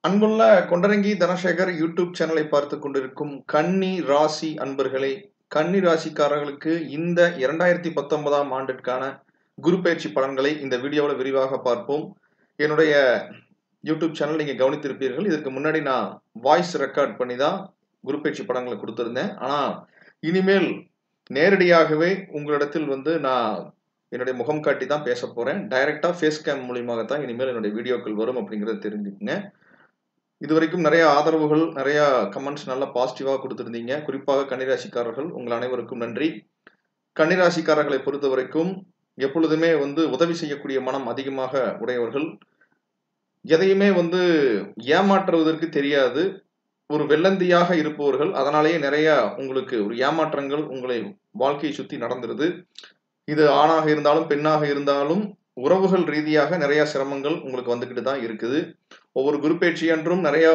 அன்புள்ள கொண்டரங்கி தனசேகர் யூடியூப் சேனலை பார்த்து கொண்டிருக்கும் கன்னி ராசி அன்பர்களே கன்னி ராசிக்காரர்களுக்கு இந்த இரண்டாயிரத்தி பத்தொன்பதாம் ஆண்டிற்கான குரு பயிற்சி பலன்களை இந்த வீடியோவில் விரிவாக பார்ப்போம் என்னுடைய யூடியூப் சேனல் நீங்கள் கவனித்திருப்பீர்கள் இதற்கு முன்னாடி நான் வாய்ஸ் ரெக்கார்ட் பண்ணி தான் குரு பயிற்சி படங்களை கொடுத்துருந்தேன் ஆனால் இனிமேல் நேரடியாகவே உங்களிடத்தில் வந்து நான் என்னுடைய முகம் காட்டி தான் பேச போகிறேன் டைரெக்டாக ஃபேஸ் கேம் மூலியமாக தான் இனிமேல் என்னுடைய வீடியோக்கள் வரும் அப்படிங்கிறத தெரிஞ்சுக்கங்க இது வரைக்கும் நிறைய ஆதரவுகள் நிறைய கமெண்ட்ஸ் நல்லா பாசிட்டிவாக கொடுத்துருந்தீங்க குறிப்பாக கன்னிராசிக்காரர்கள் உங்கள் அனைவருக்கும் நன்றி கன்னிராசிக்காரர்களை பொறுத்த வரைக்கும் எப்பொழுதுமே வந்து உதவி செய்யக்கூடிய மனம் அதிகமாக உடையவர்கள் எதையுமே வந்து ஏமாற்றுவதற்கு தெரியாது ஒரு வெள்ளந்தியாக இருப்பவர்கள் அதனாலேயே நிறைய உங்களுக்கு ஒரு ஏமாற்றங்கள் உங்களை வாழ்க்கையை சுற்றி நடந்துருது இது ஆணாக இருந்தாலும் பெண்ணாக இருந்தாலும் உறவுகள் ரீதியாக நிறைய சிரமங்கள் உங்களுக்கு வந்துக்கிட்டு தான் இருக்குது ஒவ்வொரு குரு பேச்சு என்றும் நிறைய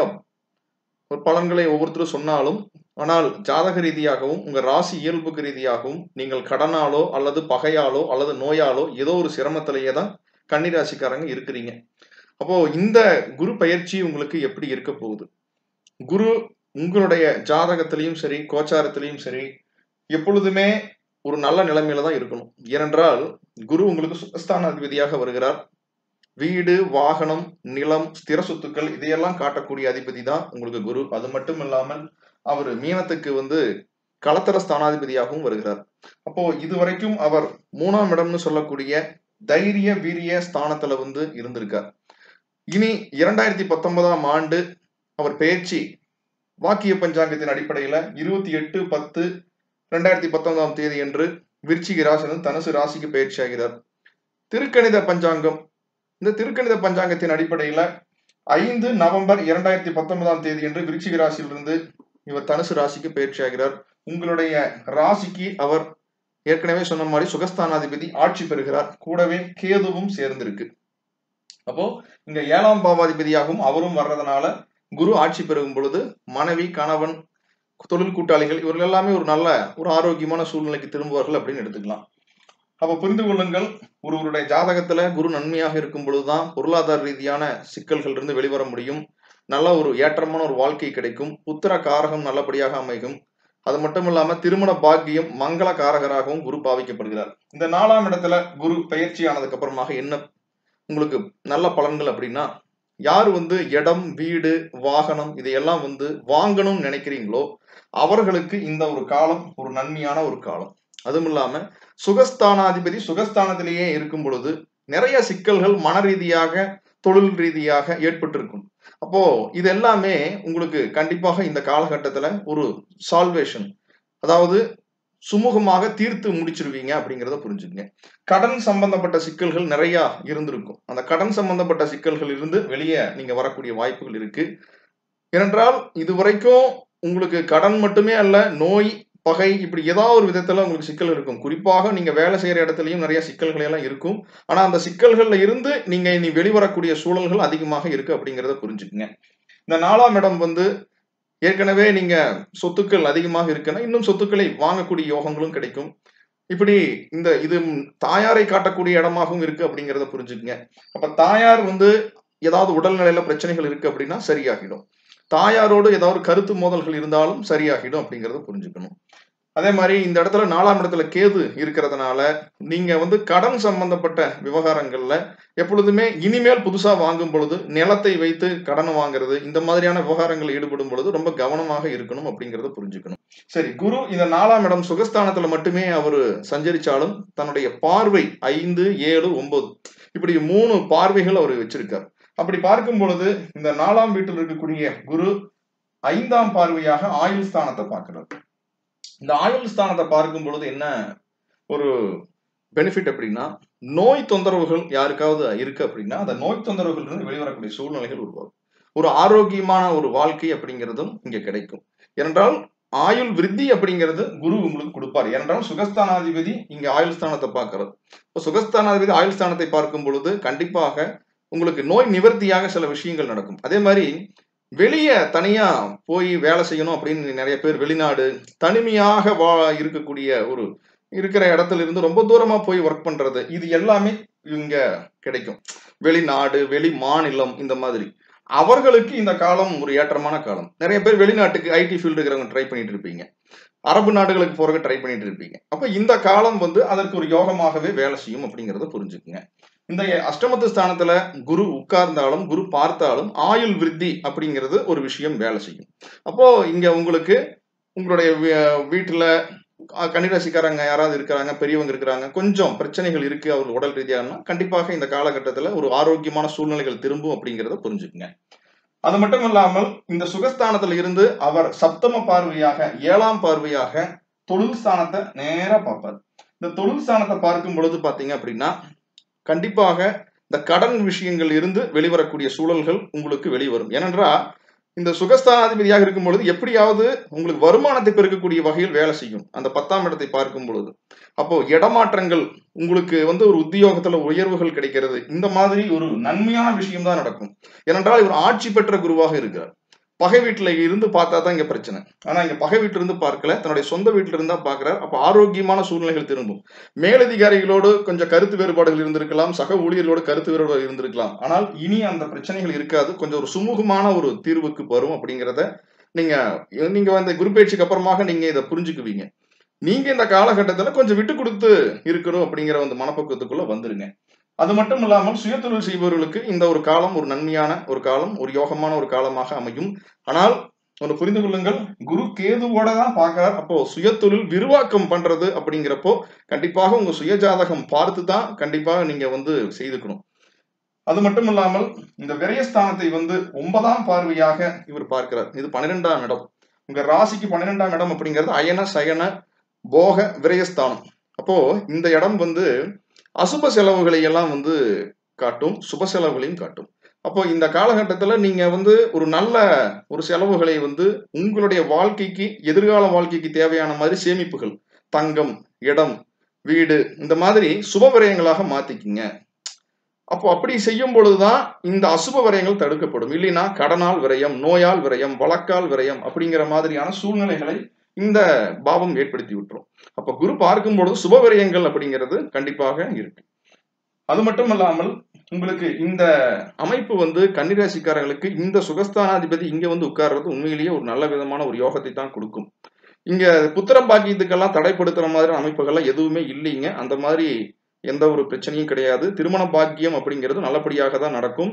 ஒரு பலன்களை ஒவ்வொருத்தரும் சொன்னாலும் ஆனால் ஜாதக ரீதியாகவும் உங்க ராசி இயல்புக்கு ரீதியாகவும் நீங்கள் கடனாலோ அல்லது பகையாலோ அல்லது நோயாலோ ஏதோ ஒரு சிரமத்திலேயே தான் கன்னிராசிக்காரங்க இருக்கிறீங்க அப்போ இந்த குரு பயிற்சி உங்களுக்கு எப்படி இருக்க போகுது குரு உங்களுடைய ஜாதகத்திலையும் சரி கோச்சாரத்திலையும் சரி எப்பொழுதுமே ஒரு நல்ல நிலைமையில தான் இருக்கணும் ஏனென்றால் குரு உங்களுக்கு சுகஸ்தான அதிபதியாக வருகிறார் வீடு வாகனம் நிலம் ஸ்திர சொத்துக்கள் இதையெல்லாம் காட்டக்கூடிய அதிபதி தான் உங்களுக்கு குரு அது மட்டும் இல்லாமல் அவர் மீனத்துக்கு வந்து களத்தர ஸ்தானாதிபதியாகவும் வருகிறார் அப்போ இதுவரைக்கும் அவர் மூணாம் இடம்னு சொல்லக்கூடிய தைரிய வீரிய ஸ்தானத்துல வந்து இருந்திருக்கார் இனி இரண்டாயிரத்தி பத்தொன்பதாம் ஆண்டு அவர் பயிற்சி வாக்கிய பஞ்சாங்கத்தின் அடிப்படையில இருபத்தி எட்டு பத்து ரெண்டாயிரத்தி பத்தொன்பதாம் தேதி என்று விருச்சிக ராசியிலிருந்து தனுசு ராசிக்கு பயிற்சி ஆகிறார் திருக்கணித பஞ்சாங்கம் இந்த திருக்கணித பஞ்சாங்கத்தின் அடிப்படையில ஐந்து நவம்பர் இரண்டாயிரத்தி பத்தொன்பதாம் தேதி என்று விருச்சிக ராசியிலிருந்து இவர் தனுசு ராசிக்கு பயிற்சி ஆகிறார் உங்களுடைய ராசிக்கு அவர் ஏற்கனவே சொன்ன மாதிரி சுகஸ்தானாதிபதி ஆட்சி பெறுகிறார் கூடவே கேதுவும் சேர்ந்திருக்கு அப்போ இங்க ஏழாம் பாவாதிபதியாகவும் அவரும் வர்றதுனால குரு ஆட்சி பெறும் பொழுது மனைவி கணவன் தொழில் கூட்டாளிகள் இவர்கள் எல்லாமே ஒரு நல்ல ஒரு ஆரோக்கியமான சூழ்நிலைக்கு திரும்புவார்கள் அப்படின்னு எடுத்துக்கலாம் அப்ப புரிந்து கொள்ளுங்கள் ஒருவருடைய ஜாதகத்துல குரு நன்மையாக இருக்கும் பொழுதுதான் பொருளாதார ரீதியான சிக்கல்கள் இருந்து வெளிவர முடியும் நல்ல ஒரு ஏற்றமான ஒரு வாழ்க்கை கிடைக்கும் புத்திர காரகம் நல்லபடியாக அமையும் அது மட்டும் இல்லாம திருமண பாக்கியம் மங்கள காரகராகவும் குரு பாவிக்கப்படுகிறார் இந்த நாலாம் இடத்துல குரு பயிற்சி ஆனதுக்கு அப்புறமாக என்ன உங்களுக்கு நல்ல பலன்கள் அப்படின்னா யார் வந்து இடம் வீடு வாகனம் இதையெல்லாம் வந்து வாங்கணும்னு நினைக்கிறீங்களோ அவர்களுக்கு இந்த ஒரு காலம் ஒரு நன்மையான ஒரு காலம் அதுவும் இல்லாம சுகஸ்தானாதிபதி சுகஸ்தானத்திலேயே இருக்கும் பொழுது நிறைய சிக்கல்கள் மன ரீதியாக தொழில் ரீதியாக ஏற்பட்டிருக்கும் அப்போ இது எல்லாமே உங்களுக்கு கண்டிப்பாக இந்த காலகட்டத்துல ஒரு சால்வேஷன் அதாவது சுமூகமாக தீர்த்து முடிச்சிருவீங்க அப்படிங்கிறத புரிஞ்சுக்கங்க கடன் சம்பந்தப்பட்ட சிக்கல்கள் நிறைய இருந்திருக்கும் அந்த கடன் சம்பந்தப்பட்ட சிக்கல்கள் இருந்து வெளியே நீங்க வரக்கூடிய வாய்ப்புகள் இருக்கு ஏனென்றால் இது வரைக்கும் உங்களுக்கு கடன் மட்டுமே அல்ல நோய் பகை இப்படி ஏதாவது ஒரு விதத்துல உங்களுக்கு சிக்கல் இருக்கும் குறிப்பாக நீங்க வேலை செய்யற இடத்துலயும் நிறைய சிக்கல்கள் எல்லாம் இருக்கும் ஆனா அந்த சிக்கல்கள்ல இருந்து நீங்க இனி வெளிவரக்கூடிய சூழல்கள் அதிகமாக இருக்கு அப்படிங்கிறத புரிஞ்சுக்குங்க இந்த நாலாம் இடம் வந்து ஏற்கனவே நீங்க சொத்துக்கள் அதிகமாக இருக்குன்னா இன்னும் சொத்துக்களை வாங்கக்கூடிய யோகங்களும் கிடைக்கும் இப்படி இந்த இது தாயாரை காட்டக்கூடிய இடமாகவும் இருக்கு அப்படிங்கிறத புரிஞ்சுக்குங்க அப்ப தாயார் வந்து ஏதாவது உடல்நிலையில பிரச்சனைகள் இருக்கு அப்படின்னா சரியாகிடும் தாயாரோடு ஏதாவது கருத்து மோதல்கள் இருந்தாலும் சரியாகிடும் அப்படிங்கிறத புரிஞ்சுக்கணும் அதே மாதிரி இந்த இடத்துல நாலாம் இடத்துல கேது இருக்கிறதுனால நீங்க வந்து கடன் சம்பந்தப்பட்ட விவகாரங்கள்ல எப்பொழுதுமே இனிமேல் புதுசா வாங்கும் பொழுது நிலத்தை வைத்து கடன் வாங்குறது இந்த மாதிரியான விவகாரங்கள் ஈடுபடும் பொழுது ரொம்ப கவனமாக இருக்கணும் அப்படிங்கறத புரிஞ்சுக்கணும் சரி குரு இந்த நாலாம் இடம் சுகஸ்தானத்துல மட்டுமே அவர் சஞ்சரிச்சாலும் தன்னுடைய பார்வை ஐந்து ஏழு ஒன்பது இப்படி மூணு பார்வைகள் அவர் வச்சிருக்கார் அப்படி பார்க்கும் பொழுது இந்த நாலாம் வீட்டில் இருக்கக்கூடிய குரு ஐந்தாம் பார்வையாக ஆயுள் ஸ்தானத்தை பார்க்கிறார் இந்த ஆயுள் ஸ்தானத்தை பார்க்கும் பொழுது என்ன ஒரு பெனிஃபிட் அப்படின்னா நோய் தொந்தரவுகள் யாருக்காவது இருக்கு அப்படின்னா அந்த நோய் தொந்தரவுகள் இருந்து வெளிவரக்கூடிய சூழ்நிலைகள் உருவாகும் ஒரு ஆரோக்கியமான ஒரு வாழ்க்கை அப்படிங்கிறதும் இங்க கிடைக்கும் ஏனென்றால் ஆயுள் விருத்தி அப்படிங்கிறது குரு உங்களுக்கு கொடுப்பார் ஏனென்றால் சுகஸ்தானாதிபதி இங்க ஆயுள் ஸ்தானத்தை பார்க்கிறது இப்போ சுகஸ்தானாதிபதி ஆயுள் ஸ்தானத்தை பார்க்கும் பொழுது கண்டிப்பாக உங்களுக்கு நோய் நிவர்த்தியாக சில விஷயங்கள் நடக்கும் அதே மாதிரி வெளியே தனியா போய் வேலை செய்யணும் அப்படின்னு நிறைய பேர் வெளிநாடு தனிமையாக வா இருக்கக்கூடிய ஒரு இருக்கிற இடத்துல இருந்து ரொம்ப தூரமா போய் ஒர்க் பண்றது இது எல்லாமே இங்க கிடைக்கும் வெளிநாடு வெளி மாநிலம் இந்த மாதிரி அவர்களுக்கு இந்த காலம் ஒரு ஏற்றமான காலம் நிறைய பேர் வெளிநாட்டுக்கு ஐடி ஃபீல்டு இருக்கிறவங்க ட்ரை பண்ணிட்டு இருப்பீங்க அரபு நாடுகளுக்கு போறதுக்கு ட்ரை பண்ணிட்டு இருப்பீங்க அப்ப இந்த காலம் வந்து அதற்கு ஒரு யோகமாகவே வேலை செய்யும் அப்படிங்கறத புரிஞ்சுக்குங்க இந்த அஷ்டமத்து ஸ்தானத்துல குரு உட்கார்ந்தாலும் குரு பார்த்தாலும் ஆயுள் விருத்தி அப்படிங்கிறது ஒரு விஷயம் வேலை செய்யும் அப்போ இங்க உங்களுக்கு உங்களுடைய வீ- வீட்டுல அஹ், கன்னிராசிக்காரங்க யாராவது இருக்கிறாங்க பெரியவங்க இருக்கிறாங்க கொஞ்சம் பிரச்சனைகள் இருக்கு அவர் உடல் ரீதியானா கண்டிப்பாக இந்த காலகட்டத்துல ஒரு ஆரோக்கியமான சூழ்நிலைகள் திரும்பும் அப்படிங்கறத புரிஞ்சுக்குங்க அது மட்டும் இல்லாமல் இந்த சுகஸ்தானத்துல இருந்து அவர் சப்தம பார்வையாக ஏழாம் பார்வையாக தொழில் ஸ்தானத்தை நேரா பார்ப்பார் இந்த தொழில் ஸ்தானத்தை பார்க்கும் பொழுது பாத்தீங்க அப்படின்னா கண்டிப்பாக இந்த கடன் விஷயங்கள் இருந்து வெளிவரக்கூடிய சூழல்கள் உங்களுக்கு வெளிவரும் ஏனென்றால் இந்த சுகஸ்தானாதிபதியாக இருக்கும் பொழுது எப்படியாவது உங்களுக்கு வருமானத்தை பெருக்கக்கூடிய வகையில் வேலை செய்யும் அந்த பத்தாம் இடத்தை பார்க்கும் பொழுது அப்போ இடமாற்றங்கள் உங்களுக்கு வந்து ஒரு உத்தியோகத்துல உயர்வுகள் கிடைக்கிறது இந்த மாதிரி ஒரு நன்மையான விஷயம் தான் நடக்கும் ஏனென்றால் இவர் ஆட்சி பெற்ற குருவாக இருக்கிறார் பகை வீட்டுல இருந்து பார்த்தா தான் இங்க பிரச்சனை ஆனா இங்க பகை வீட்டுல இருந்து பார்க்கல தன்னுடைய சொந்த வீட்டுல இருந்தா பாக்குறார் அப்ப ஆரோக்கியமான சூழ்நிலைகள் திரும்பும் மேலதிகாரிகளோடு கொஞ்சம் கருத்து வேறுபாடுகள் இருந்திருக்கலாம் சக ஊழியர்களோடு கருத்து வேறுபாடு இருந்திருக்கலாம் ஆனால் இனி அந்த பிரச்சனைகள் இருக்காது கொஞ்சம் ஒரு சுமூகமான ஒரு தீர்வுக்கு வரும் அப்படிங்கிறத நீங்க நீங்க வந்து குரு பயிற்சிக்கு அப்புறமாக நீங்க இதை புரிஞ்சுக்குவீங்க நீங்க இந்த காலகட்டத்துல கொஞ்சம் விட்டு கொடுத்து இருக்கணும் அப்படிங்கிற அந்த மனப்பக்குவத்துக்குள்ள வந்துருங்க அது மட்டும் இல்லாமல் சுயதொழில் செய்பவர்களுக்கு இந்த ஒரு காலம் ஒரு நன்மையான ஒரு காலம் ஒரு யோகமான ஒரு காலமாக அமையும் ஆனால் ஒன்று புரிந்து கொள்ளுங்கள் குரு கேதுவோட தான் பார்க்கிறார் அப்போ சுயதொழில் விரிவாக்கம் பண்றது அப்படிங்கிறப்போ கண்டிப்பாக உங்க சுயஜாதகம் பார்த்து தான் கண்டிப்பாக நீங்க வந்து செய்துக்கணும் அது மட்டும் இல்லாமல் இந்த விரயஸ்தானத்தை வந்து ஒன்பதாம் பார்வையாக இவர் பார்க்கிறார் இது பன்னிரெண்டாம் இடம் உங்க ராசிக்கு பன்னிரெண்டாம் இடம் அப்படிங்கிறது அயன சயன போக விரயஸ்தானம் அப்போ இந்த இடம் வந்து அசுப செலவுகளை எல்லாம் வந்து காட்டும் சுப செலவுகளையும் காட்டும் அப்போ இந்த காலகட்டத்துல நீங்க வந்து ஒரு நல்ல ஒரு செலவுகளை வந்து உங்களுடைய வாழ்க்கைக்கு எதிர்கால வாழ்க்கைக்கு தேவையான மாதிரி சேமிப்புகள் தங்கம் இடம் வீடு இந்த மாதிரி சுப விரயங்களாக மாத்திக்கிங்க அப்போ அப்படி செய்யும் பொழுதுதான் இந்த அசுப விரயங்கள் தடுக்கப்படும் இல்லைன்னா கடனால் விரயம் நோயால் விரயம் வழக்கால் விரயம் அப்படிங்கிற மாதிரியான சூழ்நிலைகளை இந்த பாவம் ஏற்படுத்தி விட்டுரும் அப்ப குரு பார்க்கும் பொழுது சுப விரயங்கள் அப்படிங்கிறது கண்டிப்பாக இருக்கு அது மட்டும் இல்லாமல் உங்களுக்கு இந்த அமைப்பு வந்து கன்னிராசிக்காரர்களுக்கு இந்த சுகஸ்தானாதிபதி இங்க வந்து உட்கார்றது உண்மையிலேயே ஒரு நல்ல விதமான ஒரு யோகத்தை தான் கொடுக்கும் இங்க புத்திரம் பாக்கியத்துக்கெல்லாம் தடைப்படுத்துற மாதிரி அமைப்புகள்லாம் எதுவுமே இல்லைங்க அந்த மாதிரி எந்த ஒரு பிரச்சனையும் கிடையாது திருமண பாக்கியம் அப்படிங்கிறது நல்லபடியாக தான் நடக்கும்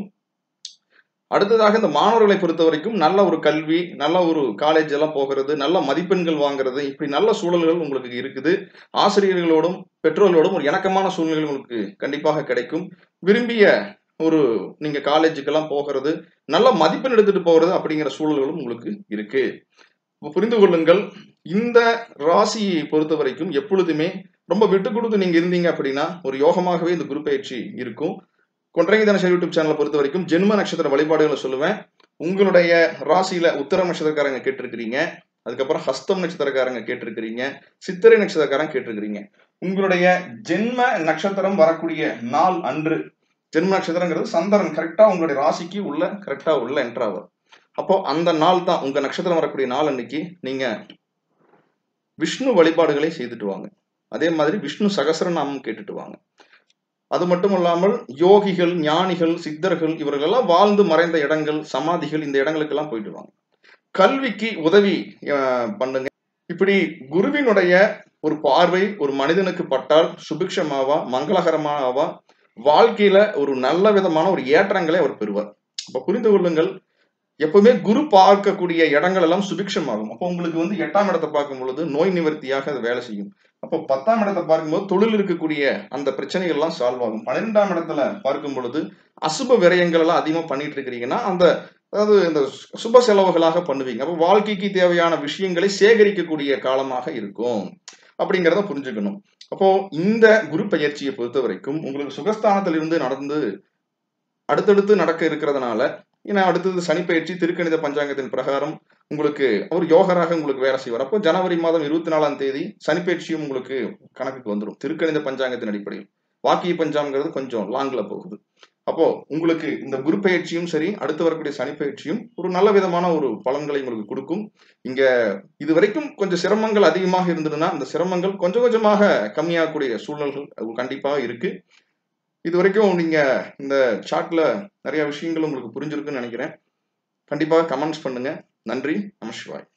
அடுத்ததாக இந்த மாணவர்களை பொறுத்த வரைக்கும் நல்ல ஒரு கல்வி நல்ல ஒரு காலேஜ் எல்லாம் போகிறது நல்ல மதிப்பெண்கள் வாங்குறது இப்படி நல்ல சூழல்கள் உங்களுக்கு இருக்குது ஆசிரியர்களோடும் பெற்றோர்களோடும் ஒரு இணக்கமான சூழ்நிலைகள் உங்களுக்கு கண்டிப்பாக கிடைக்கும் விரும்பிய ஒரு நீங்க காலேஜுக்கெல்லாம் போகிறது நல்ல மதிப்பெண் எடுத்துட்டு போகிறது அப்படிங்கிற சூழல்களும் உங்களுக்கு இருக்கு இப்ப புரிந்து கொள்ளுங்கள் இந்த ராசியை பொறுத்த வரைக்கும் எப்பொழுதுமே ரொம்ப விட்டு கொடுத்து நீங்க இருந்தீங்க அப்படின்னா ஒரு யோகமாகவே இந்த குரு பயிற்சி இருக்கும் கொன்றைங்க தனசரி யூடியூப் சேனலை பொறுத்த வரைக்கும் ஜென்ம நட்சத்திர வழிபாடுகளை சொல்லுவேன் உங்களுடைய ராசியில உத்தர நட்சத்திரக்காரங்க கேட்டிருக்கிறீங்க அதுக்கப்புறம் ஹஸ்தம் நட்சத்திரக்காரங்க கேட்டிருக்கிறீங்க சித்திரை நட்சத்திரக்காரங்க கேட்டிருக்கிறீங்க உங்களுடைய ஜென்ம நட்சத்திரம் வரக்கூடிய நாள் அன்று ஜென்ம நட்சத்திரங்கிறது சந்திரன் கரெக்டா உங்களுடைய ராசிக்கு உள்ள கரெக்டா உள்ள என்ட்ராவர் அப்போ அந்த நாள் தான் உங்க நட்சத்திரம் வரக்கூடிய நாள் அன்னைக்கு நீங்க விஷ்ணு வழிபாடுகளை செய்துட்டு வாங்க அதே மாதிரி விஷ்ணு சகசரநாமம் கேட்டுட்டு வாங்க அது மட்டும் இல்லாமல் யோகிகள் ஞானிகள் சித்தர்கள் இவர்களெல்லாம் வாழ்ந்து மறைந்த இடங்கள் சமாதிகள் இந்த இடங்களுக்கெல்லாம் போயிட்டு வாங்க கல்விக்கு உதவி அஹ், பண்ணுங்க இப்படி குருவினுடைய ஒரு பார்வை ஒரு மனிதனுக்கு பட்டால் சுபிக்ஷமாவா மங்களகரமாவா வாழ்க்கையில ஒரு நல்ல விதமான ஒரு ஏற்றங்களை அவர் பெறுவார் அப்ப புரிந்து கொள்ளுங்கள் எப்பவுமே குரு பார்க்கக்கூடிய இடங்கள் எல்லாம் சுபிக்ஷமாகும் அப்போ உங்களுக்கு வந்து எட்டாம் இடத்தை பார்க்கும் பொழுது நோய் நிவர்த்தியாக அது வேலை செய்யும் அப்போ பத்தாம் இடத்தை பார்க்கும்போது தொழில் இருக்கக்கூடிய அந்த பிரச்சனைகள் எல்லாம் சால்வ் ஆகும் பன்னிரெண்டாம் இடத்துல பார்க்கும் பொழுது அசுப விரயங்கள் எல்லாம் அதிகமா பண்ணிட்டு இருக்கிறீங்கன்னா அந்த அதாவது இந்த சு- சுப செலவுகளாக பண்ணுவீங்க அப்போ வாழ்க்கைக்கு தேவையான விஷயங்களை சேகரிக்கக்கூடிய காலமாக இருக்கும் அப்படிங்கிறத புரிஞ்சுக்கணும் அப்போ இந்த குரு பயிற்சியை பொறுத்த வரைக்கும் உங்களுக்கு சுகஸ்தானத்திலிருந்து நடந்து அடுத்தடுத்து நடக்க இருக்கிறதுனால ஏன்னா அடுத்தது சனி பயிற்சி திருக்கணித பஞ்சாங்கத்தின் பிரகாரம் உங்களுக்கு அவர் யோகராக உங்களுக்கு வேலை செய்வார் அப்போ ஜனவரி மாதம் இருபத்தி நாலாம் தேதி சனி பயிற்சியும் உங்களுக்கு கணக்குக்கு வந்துடும் திருக்கணித பஞ்சாங்கத்தின் அடிப்படையில் வாக்கிய பஞ்சாங்கிறது கொஞ்சம் லாங்ல போகுது அப்போ உங்களுக்கு இந்த குரு பயிற்சியும் சரி அடுத்து வரக்கூடிய சனி பயிற்சியும் ஒரு நல்ல விதமான ஒரு பலன்களை உங்களுக்கு கொடுக்கும் இங்க இது வரைக்கும் கொஞ்சம் சிரமங்கள் அதிகமாக இருந்ததுன்னா அந்த சிரமங்கள் கொஞ்சம் கொஞ்சமாக கம்மியாகக்கூடிய சூழல்கள் அது கண்டிப்பாக இருக்கு இது வரைக்கும் நீங்க இந்த சாட்ல நிறைய விஷயங்கள் உங்களுக்கு புரிஞ்சிருக்குன்னு நினைக்கிறேன் கண்டிப்பாக கமெண்ட்ஸ் பண்ணுங்க நன்றி நமசிவாய்